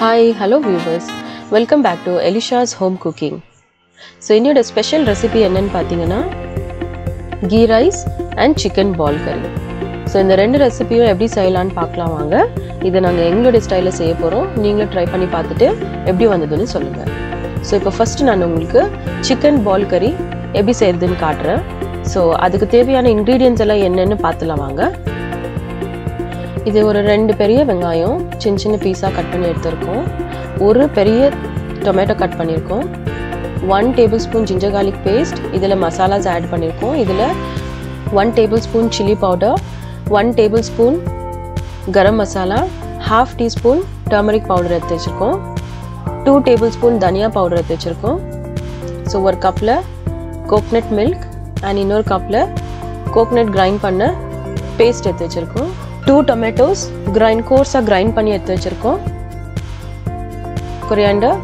hi hello viewers welcome back to Elisha's home cooking so என்னோட special recipe என்னன்னு பார்த்தீங்கன்னா ghee rice and chicken ball கறி so இந்த ரெண்டு ரெசிபியும் எப்படி செய்யலான்னு பார்க்கலாம் வாங்க இதை நாங்கள் எங்களுடைய ஸ்டைலில் செய்ய போகிறோம் நீங்களும் ட்ரை பண்ணி பார்த்துட்டு எப்படி வந்ததுன்னு சொல்லுங்கள் ஸோ இப்போ ஃபஸ்ட்டு நான் உங்களுக்கு சிக்கன் பால் கறி எப்படி செய்யறதுன்னு காட்டுறேன் ஸோ அதுக்கு தேவையான இன்க்ரீடியன்ஸ் எல்லாம் என்னென்னு பார்த்துலாம் வாங்க இது ஒரு ரெண்டு பெரிய வெங்காயம் சின்ன சின்ன பீஸாக கட் பண்ணி எடுத்திருக்கோம் ஒரு பெரிய டொமேட்டோ கட் பண்ணியிருக்கோம் one tablespoon ginger garlic paste இதில் மசாலாஸ் ஆட் பண்ணியிருக்கோம் இதில் one tablespoon chilli powder one tablespoon garam masala half teaspoon turmeric powder எடுத்து வச்சுருக்கோம் டூ டேபிள் ஸ்பூன் தனியா பவுடர் எடுத்து வச்சுருக்கோம் ஸோ ஒரு கப்பில் கோக்னட் மில்க் அண்ட் இன்னொரு கப்பில் கோக்னட் கிரைண்ட் பண்ண பேஸ்ட் எடுத்து வச்சுருக்கோம் டூ டொமேட்டோஸ் கிரைண்ட் கோர்ஸாக கிரைண்ட் பண்ணி எடுத்து வச்சுருக்கோம் கொரியாண்டர்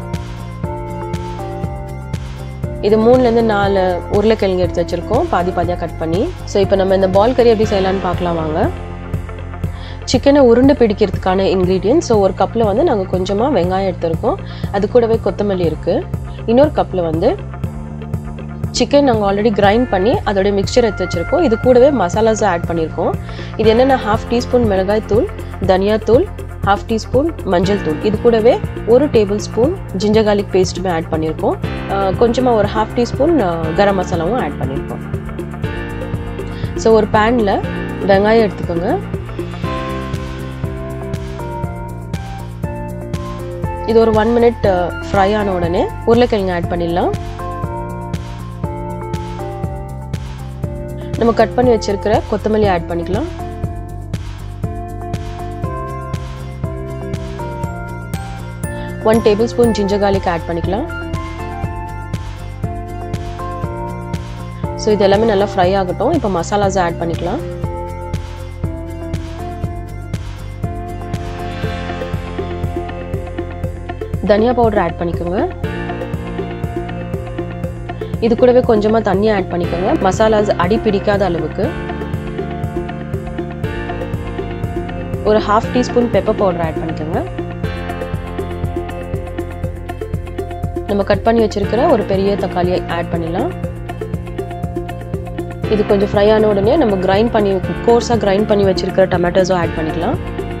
இது மூணுலேருந்து நாலு உருளைக்கிழங்கு எடுத்து வச்சுருக்கோம் பாதி பாதியாக கட் பண்ணி ஸோ இப்போ நம்ம இந்த பால் கறி எப்படி செய்யலான்னு பார்க்கலாம் வாங்க சிக்கனை உருண்டை பிடிக்கிறதுக்கான இன்க்ரீடியன்ட் ஸோ ஒரு கப்பில் வந்து நாங்கள் கொஞ்சமாக வெங்காயம் எடுத்திருக்கோம் அது கூடவே கொத்தமல்லி இருக்குது இன்னொரு கப்பில் வந்து சிக்கன் நாங்கள் ஆல்ரெடி கிரைண்ட் பண்ணி அதோட மிக்சர் எடுத்து வச்சுருக்கோம் இது கூடவே மசாலாஸும் ஆட் பண்ணியிருக்கோம் இது என்னென்ன ஹாஃப் டீஸ்பூன் மிளகாய் தூள் தனியாத்தூள் ஹாஃப் டீஸ்பூன் மஞ்சள் தூள் இது கூடவே ஒரு டேபிள் ஸ்பூன் ஜிஞ்சர் கார்லிக் பேஸ்ட்டுமே ஆட் பண்ணியிருக்கோம் கொஞ்சமாக ஒரு ஹாஃப் டீஸ்பூன் கரம் மசாலாவும் ஆட் பண்ணியிருக்கோம் ஸோ ஒரு பேனில் வெங்காயம் எடுத்துக்கோங்க இது ஒரு ஒன் மினிட் ஃப்ரை ஆன உடனே உருளைக்கிழங்கு ஆட் பண்ணிடலாம் நம்ம கட் பண்ணி வச்சிருக்கிற கொத்தமல்லி ஆட் பண்ணிக்கலாம் one tablespoon ginger garlic add பண்ணிக்கலாம் ஸோ இது எல்லாமே நல்லா ஃப்ரை ஆகட்டும் இப்போ மசாலாஸ் ஆட் பண்ணிக்கலாம் தனியா பவுடர் ஆட் பண்ணிக்கோங்க இது கூடவே கொஞ்சமாக தண்ணி ஆட் பண்ணிக்கோங்க மசாலாஸ் அடி பிடிக்காத அளவுக்கு ஒரு half teaspoon pepper powder add பண்ணிக்கோங்க நம்ம கட் பண்ணி வச்சிருக்கிற ஒரு பெரிய தக்காளியை ஆட் பண்ணிடலாம் இது கொஞ்சம் ஃப்ரை ஆன உடனே நம்ம கிரைண்ட் பண்ணி கோர்ஸாக கிரைண்ட் பண்ணி வச்சிருக்கிற டொமேட்டோஸும் ஆட் பண்ணிக்கலாம்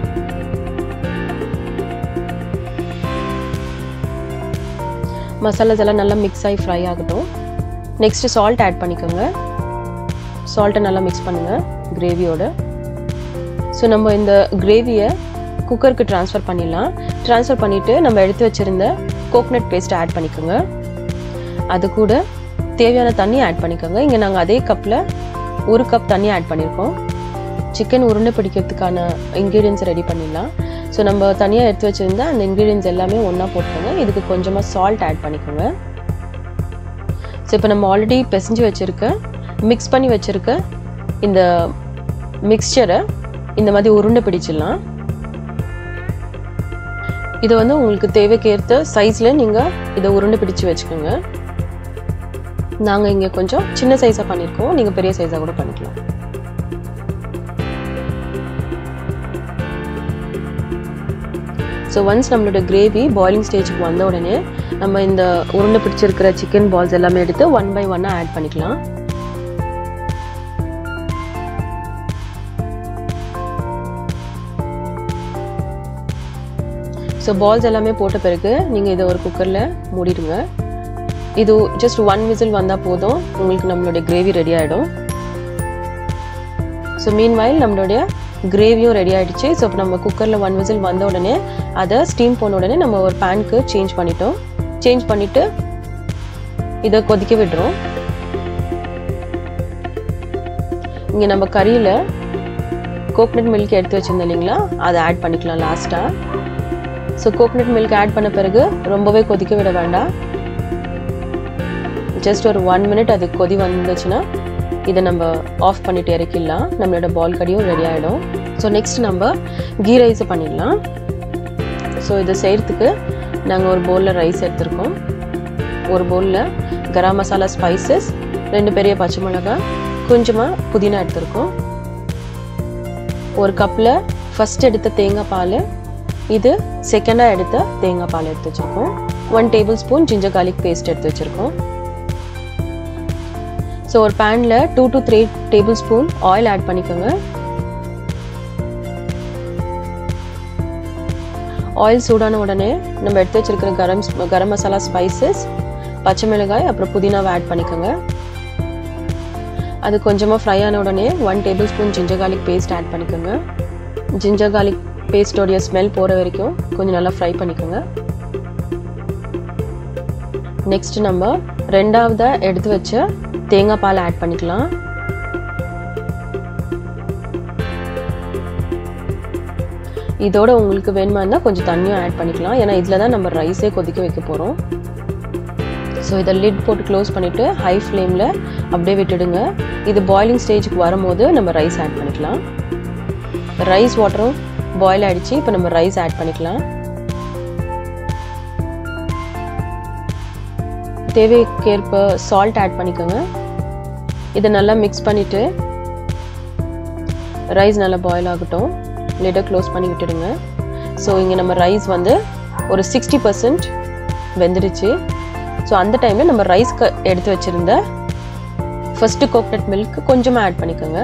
மசாலாஸ் எல்லாம் நல்லா மிக்ஸ் ஆகி ஃப்ரை ஆகட்டும் நெக்ஸ்ட்டு சால்ட் ஆட் பண்ணிக்கோங்க சால்ட்டை நல்லா மிக்ஸ் பண்ணுங்கள் கிரேவியோட ஸோ நம்ம இந்த கிரேவியை குக்கருக்கு ட்ரான்ஸ்ஃபர் பண்ணிடலாம் ட்ரான்ஸ்ஃபர் பண்ணிவிட்டு நம்ம எடுத்து வச்சுருந்த கோக்னட் பேஸ்ட்டை ஆட் பண்ணிக்கோங்க அது கூட தேவையான தண்ணி ஆட் பண்ணிக்கோங்க இங்கே நாங்கள் அதே கப்பில் ஒரு கப் தண்ணி ஆட் பண்ணியிருக்கோம் சிக்கன் உருண்டை பிடிக்கிறதுக்கான இன்க்ரீடியன்ஸ் ரெடி பண்ணிடலாம் ஸோ நம்ம தனியாக எடுத்து வச்சுருந்தா அந்த இன்க்ரீடியன்ஸ் எல்லாமே ஒன்றா போட்டுக்கோங்க இதுக்கு கொஞ்சமாக சால்ட் ஆட் பண்ணிக்கோங்க ஸோ இப்போ நம்ம ஆல்ரெடி பிசைஞ்சு வச்சுருக்க மிக்ஸ் பண்ணி வச்சுருக்க இந்த மிக்சரை இந்த மாதிரி உருண்டை பிடிச்சிடலாம் இதை வந்து உங்களுக்கு தேவைக்கேற்ற சைஸில் நீங்கள் இதை உருண்டை பிடிச்சு வச்சுக்கோங்க நாங்கள் இங்கே கொஞ்சம் சின்ன சைஸாக பண்ணியிருக்கோம் நீங்கள் பெரிய சைஸாக கூட பண்ணிக்கலாம் ஸோ ஒன்ஸ் நம்மளோட கிரேவி பாயிலிங் ஸ்டேஜுக்கு வந்த உடனே நம்ம இந்த உருண்டை பிடிச்சிருக்கிற சிக்கன் பால்ஸ் எல்லாமே எடுத்து ஒன் பை ஒன்னாக ஆட் பண்ணிக்கலாம் ஸோ பால்ஸ் எல்லாமே போட்ட பிறகு நீங்கள் இதை ஒரு குக்கரில் மூடிடுங்க இது ஜஸ்ட் ஒன் விசில் வந்தால் போதும் உங்களுக்கு நம்மளுடைய கிரேவி ரெடி ஆகிடும் ஸோ மீன் வயல் நம்மளுடைய கிரேவியும் ரெடி ஆகிடுச்சு ஸோ இப்போ நம்ம குக்கரில் ஒன் விசில் வந்த உடனே அதை ஸ்டீம் போன உடனே நம்ம ஒரு பேனுக்கு சேஞ்ச் பண்ணிட்டோம் சேஞ்ச் பண்ணிவிட்டு இதை கொதிக்க விடுறோம் இங்கே நம்ம கறியில் கோக்னட் மில்க் எடுத்து வச்சுருந்தோம் இல்லைங்களா அதை ஆட் பண்ணிக்கலாம் லாஸ்ட்டாக ஸோ கோக்னட் மில்க் ஆட் பண்ண பிறகு ரொம்பவே கொதிக்க விட வேண்டாம் ஜஸ்ட் ஒரு ஒன் மினிட் அது கொதி வந்துச்சுன்னா இதை நம்ம ஆஃப் பண்ணிட்டு இறக்கிடலாம் நம்மளோட பால் கடியும் ரெடி ஆகிடும் ஸோ நெக்ஸ்ட் நம்ம கீ ரைஸை பண்ணிடலாம் ஸோ இதை செய்கிறதுக்கு நாங்கள் ஒரு பவுலில் ரைஸ் எடுத்திருக்கோம் ஒரு பவுலில் கரம் மசாலா ஸ்பைசஸ் ரெண்டு பெரிய பச்சை மிளகாய் கொஞ்சமாக புதினா எடுத்திருக்கோம் ஒரு கப்பில் ஃபஸ்ட் எடுத்த தேங்காய் பால் இது செகண்டாக எடுத்த தேங்காய் பால் எடுத்து வச்சுருக்கோம் one tablespoon ginger garlic paste எடுத்து வச்சுருக்கோம் ஸோ ஒரு பேனில் two to three tablespoon oil add பண்ணிக்கோங்க ஆயில் சூடான உடனே நம்ம எடுத்து வச்சிருக்கிற கரம் கரம் மசாலா ஸ்பைசஸ் பச்சை மிளகாய் அப்புறம் புதினாவை ஆட் பண்ணிக்கோங்க அது கொஞ்சமாக ஃப்ரை ஆன உடனே one tablespoon ginger garlic paste add பண்ணிக்கோங்க ஜிஞ்சர் garlic பேஸ்டோடைய ஸ்மெல் போகிற வரைக்கும் கொஞ்சம் நல்லா ஃப்ரை பண்ணிக்கோங்க நெக்ஸ்ட் நம்ம ரெண்டாவதாக எடுத்து வச்ச தேங்காய் பால் ஆட் பண்ணிக்கலாம் இதோட உங்களுக்கு வேணுமா இருந்தால் கொஞ்சம் தண்ணியும் ஆட் பண்ணிக்கலாம் ஏன்னா இதில் தான் நம்ம ரைஸே கொதிக்க வைக்க போகிறோம் ஸோ இதை லிட் போட்டு க்ளோஸ் பண்ணிவிட்டு ஹை ஃப்ளேமில் அப்படியே விட்டுடுங்க இது பாயிலிங் ஸ்டேஜுக்கு வரும்போது நம்ம ரைஸ் ஆட் பண்ணிக்கலாம் ரைஸ் வாட்டரும் பாயில் ஆகிடுச்சு இப்போ நம்ம ரைஸ் ஆட் பண்ணிக்கலாம் தேவைக்கேற்ப சால்ட் ஆட் பண்ணிக்கோங்க இதை நல்லா மிக்ஸ் பண்ணிவிட்டு ரைஸ் நல்லா பாயில் ஆகட்டும் லிட்டை க்ளோஸ் பண்ணி விட்டுடுங்க ஸோ இங்கே நம்ம ரைஸ் வந்து ஒரு சிக்ஸ்டி பர்சன்ட் வெந்துடுச்சு ஸோ அந்த டைமில் நம்ம ரைஸ் க எடுத்து வச்சுருந்த ஃபஸ்ட்டு கோக்னட் மில்க் கொஞ்சமாக ஆட் பண்ணிக்கோங்க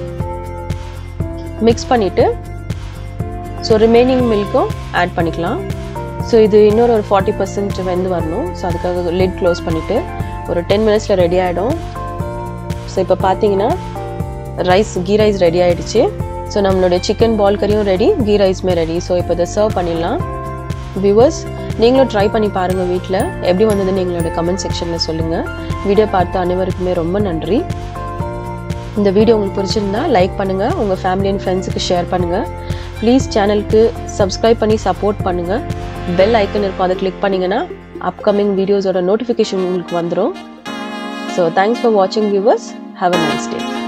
மிக்ஸ் பண்ணிவிட்டு ஸோ ரிமைனிங் மில்க்கும் ஆட் பண்ணிக்கலாம் ஸோ இது இன்னொரு ஒரு ஃபார்ட்டி பர்சன்ட் வெந்து வரணும் ஸோ அதுக்காக லிட் க்ளோஸ் பண்ணிவிட்டு ஒரு டென் மினிட்ஸில் ரெடி ஆகிடும் ஸோ இப்போ பார்த்தீங்கன்னா ரைஸ் கீ ரைஸ் ரெடி ஆகிடுச்சு ஸோ நம்மளுடைய சிக்கன் பால் கறியும் ரெடி கீ ரைஸுமே ரெடி ஸோ இப்போ இதை சர்வ் பண்ணிடலாம் வியூவர்ஸ் நீங்களும் ட்ரை பண்ணி பாருங்கள் வீட்டில் எப்படி வந்ததுன்னு எங்களோட கமெண்ட் செக்ஷனில் சொல்லுங்கள் வீடியோ பார்த்த அனைவருக்குமே ரொம்ப நன்றி இந்த வீடியோ உங்களுக்கு பிடிச்சிருந்தா லைக் பண்ணுங்கள் உங்கள் ஃபேமிலி அண்ட் ஃப்ரெண்ட்ஸுக்கு ஷேர் பண்ணுங்கள் ப்ளீஸ் சேனலுக்கு சப்ஸ்கிரைப் பண்ணி சப்போர்ட் பண்ணுங்கள் பெல் ஐக்கன் இருக்கும் அதை கிளிக் பண்ணிங்கன்னா அப்கமிங் வீடியோஸோட நோட்டிஃபிகேஷன் உங்களுக்கு வந்துடும் ஸோ தேங்க்ஸ் ஃபார் வாட்சிங் viewers have a nice day